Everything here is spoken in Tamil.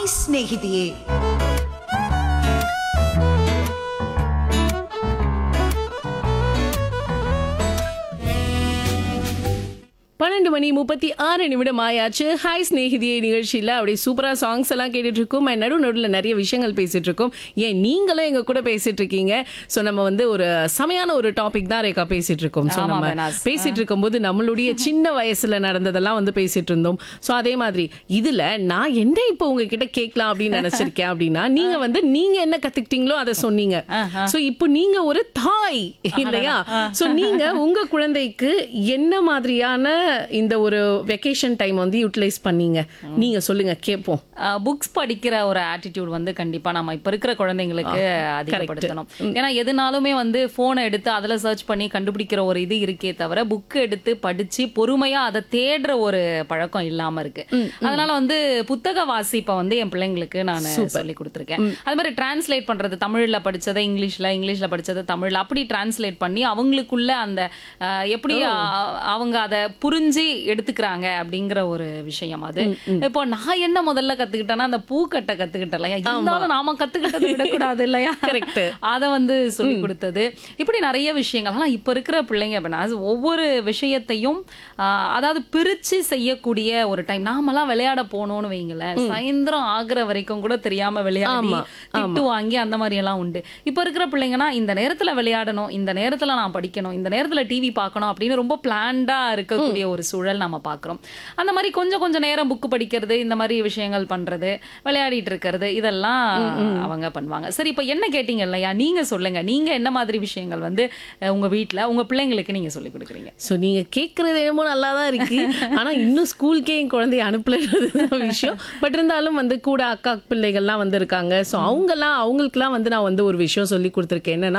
ಹಾಯ್ ಸ್ನೇಹಿತೆಯೇ பன்னெண்டு மணி முப்பத்தி ஆறு நிமிடம் ஆயாச்சு ஹாய் ஸ்நேகிதியே நிகழ்ச்சியில் அப்படியே சூப்பராக சாங்ஸ் எல்லாம் கேட்டுட்டு இருக்கோம் and நடு நடுவில் நிறைய விஷயங்கள் பேசிட்டு இருக்கோம் ஏன் நீங்களும் எங்க கூட பேசிட்டு இருக்கீங்க ஸோ நம்ம வந்து ஒரு செமையான ஒரு டாபிக் தான் ரேகா பேசிட்டு இருக்கோம் ஸோ ஆமா, நம்ம பெனாஸ். பேசிட்டு இருக்கும்போது நம்மளுடைய சின்ன வயசுல நடந்ததெல்லாம் வந்து பேசிட்டு இருந்தோம் ஸோ அதே மாதிரி இதுல நான் என்ன இப்போ உங்ககிட்ட கேட்கலாம் அப்படின்னு நினைச்சிருக்கேன் அப்படின்னா நீங்க வந்து நீங்க என்ன கத்துக்கிட்டீங்களோ அதை சொன்னீங்க ஸோ இப்போ நீங்க ஒரு தாய் இல்லையா ஸோ நீங்க உங்க குழந்தைக்கு என்ன மாதிரியான இந்த ஒரு வெக்கேஷன் டைம் வந்து யூட்டிலைஸ் பண்ணீங்க நீங்க சொல்லுங்க கேட்போம் புக்ஸ் படிக்கிற ஒரு ஆட்டிடியூட் வந்து கண்டிப்பா நம்ம இப்ப இருக்கிற குழந்தைங்களுக்கு அதிகப்படுத்தணும் ஏன்னா எதுனாலுமே வந்து போனை எடுத்து அதுல சர்ச் பண்ணி கண்டுபிடிக்கிற ஒரு இது இருக்கே தவிர புக் எடுத்து படிச்சு பொறுமையா அதை தேடுற ஒரு பழக்கம் இல்லாம இருக்கு அதனால வந்து புத்தக வாசிப்பை வந்து என் பிள்ளைங்களுக்கு நான் சொல்லி கொடுத்துருக்கேன் அது மாதிரி டிரான்ஸ்லேட் பண்றது தமிழ்ல படிச்சதை இங்கிலீஷ்ல இங்கிலீஷ்ல படிச்சதை தமிழ்ல அப்படி டிரான்ஸ்லேட் பண்ணி அவங்களுக்குள்ள அந்த அஹ், எப்படி அ- அவங்க அதை புரிஞ்சு எடுத்துக்கிறாங்க அப்படிங்கிற ஒரு விஷயம் அது இப்போ நான் என்ன முதல்ல கத்துக்கிட்டேன்னா அந்த பூக்கட்டை கத்துக்கிட்டேன் இல்லையா இருந்தாலும் நாம கத்துக்கிட்டதை விடக்கூடாது இல்லையா Correct. அதை வந்து சொல்லி கொடுத்தது இப்படி நிறைய விஷயங்கள் ஆனா இப்ப இருக்கிற பிள்ளைங்க அப்படின்னா அது ஒவ்வொரு விஷயத்தையும் ஆஹ், அதாவது பிரிச்சு செய்யக்கூடிய ஒரு டைம் நாமெல்லாம் விளையாட போனோம்னு வைங்களேன் சாயந்தரம் ஆகுற வரைக்கும் கூட தெரியாம விளையாடி ஆமா, திட்டு வாங்கி அந்த மாதிரி எல்லாம் உண்டு இப்ப இருக்கிற பிள்ளைங்கன்னா இந்த நேரத்துல விளையாடணும் இந்த நேரத்துல நான் படிக்கணும் இந்த நேரத்துல டிவி பார்க்கணும் அப்படின்னு ரொம்ப பிளான்டா இருக்கக்கூடிய ஒரு சூழல் நம்ம பார்க்கிறோம் அந்த மாதிரி கொஞ்சம் கொஞ்சம் நேரம் புக் படிக்கிறது இந்த மாதிரி விஷயங்கள் பண்றது விளையாடிட்டு இருக்கிறது இதெல்லாம் அவங்க பண்ணுவாங்க சரி இப்ப என்ன கேட்டீங்க இல்லையா நீங்க சொல்லுங்க நீங்க என்ன மாதிரி விஷயங்கள் வந்து அஹ், உங்க வீட்ல உங்க பிள்ளைங்களுக்கு நீங்க சொல்லி கொடுக்குறீங்க ஸோ நீங்க கேட்கறது என்னமோ நல்லா தான் இருக்கு ஆனா இன்னும் ஸ்கூலுக்கே என் குழந்தைய அனுப்பலன்றது தான் விஷயம் பட் இருந்தாலும் வந்து கூட அக்கா பிள்ளைகள்லாம் வந்து இருக்காங்க ஸோ அவங்கெல்லாம் அவங்களுக்குலாம் வந்து நான் வந்து ஒரு விஷயம் சொல்லி கொடுத்துருக்கேன் என்னன்னா